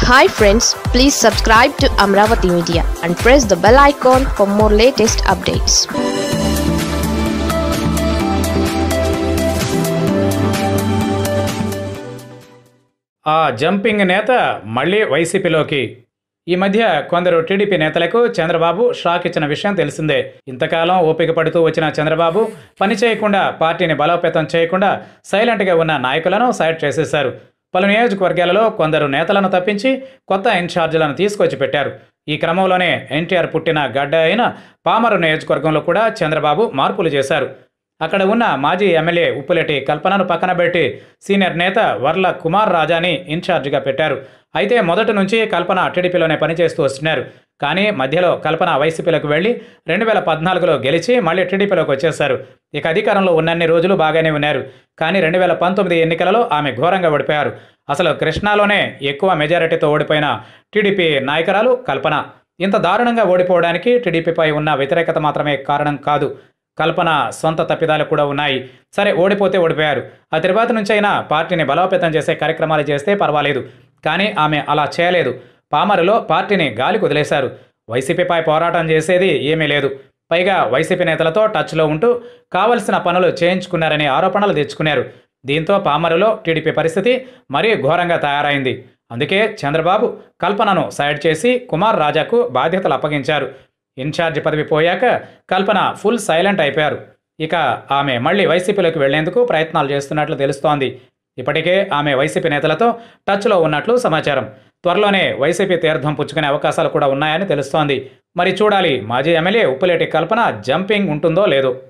hi friends please subscribe to Amaravati media and press the bell icon for more latest updates ఆ jumping నేత మళ్ళీ వైసీపీలోకి ఈ మధ్య కొందరు టీడీపీ నేతలకు చంద్రబాబు షాక్ ఇచ్చిన విషయం తెలిసిందే ఇంతకాలం ఓపిక పడుతూ వచ్చిన చంద్రబాబు పని చేయకుండా పార్టీని బలోపేతం చేయకుండా సైలెంట్గా ఉన్న నాయకులను సైడ్ చేసేశారు పలు నియోజకవర్గాలలో కొందరు నేతలను తప్పించి కొత్త ఇన్ఛార్జీలను తీసుకొచ్చి పెట్టారు ఈ క్రమంలోనే ఎన్టీఆర్ పుట్టిన గడ్డ అయిన పామరు నియోజకవర్గంలో కూడా చంద్రబాబు మార్పులు చేశారు అక్కడ ఉన్న మాజీ ఎమ్మెల్యే ఉప్పులెట్టి కల్పనను పక్కన పెట్టి సీనియర్ నేత వర్ల కుమార్ రాజాని ఇన్ఛార్జిగా పెట్టారు అయితే మొదటి నుంచి కల్పన టీడీపీలోనే పనిచేస్తూ వస్తున్నారు కానీ మధ్యలో కల్పన వైసీపీలోకి వెళ్ళి రెండు వేల పద్నాలుగులో గెలిచి మళ్ళీ టీడీపీలోకి వచ్చేశారు ఇక అధికారంలో ఉన్నన్ని రోజులు బాగానే ఉన్నారు కానీ రెండు వేల పంతొమ్మిది ఎన్నికలలో ఆమె ఘోరంగా ఓడిపోయారు అసలు కృష్ణాలోనే ఎక్కువ మెజారిటీతో ఓడిపోయిన టీడీపీ నాయకురాలు కల్పన ఇంత దారుణంగా ఓడిపోవడానికి టీడీపీపై ఉన్న వ్యతిరేకత మాత్రమే కారణం కాదు కల్పన సొంత తప్పిదాలు కూడా ఉన్నాయి సరే ఓడిపోతే ఓడిపోయారు ఆ తర్వాత నుంచి అయినా పార్టీని బలోపేతం చేసే కార్యక్రమాలు చేస్తే పర్వాలేదు కానీ ఆమె అలా చేయలేదు పామరులో పార్టీని గాలికి వదిలేశారు వైసీపీపై పోరాటం చేసేది ఏమీ లేదు పైగా వైసీపీ నేతలతో టచ్లో ఉంటూ కావలసిన పనులు చేయించుకున్నారనే ఆరోపణలు తెచ్చుకున్నారు దీంతో పామరులో టీడీపీ పరిస్థితి మరీ ఘోరంగా తయారైంది అందుకే చంద్రబాబు కల్పనను సైడ్ చేసి కుమార్ రాజాకు బాధ్యతలు అప్పగించారు ఇన్ఛార్జ్ పదవి పోయాక కల్పన ఫుల్ సైలెంట్ అయిపోయారు ఇక ఆమె మళ్ళీ వైసీపీలోకి వెళ్లేందుకు ప్రయత్నాలు చేస్తున్నట్లు తెలుస్తోంది ఇప్పటికే ఆమె వైసీపీ నేతలతో టచ్లో ఉన్నట్లు సమాచారం త్వరలోనే వైసీపీ తీర్థం పుచ్చుకునే అవకాశాలు కూడా ఉన్నాయని తెలుస్తోంది మరి చూడాలి మాజీ ఎమ్మెల్యే ఉప్పులేటి కల్పన జంపింగ్ ఉంటుందో లేదో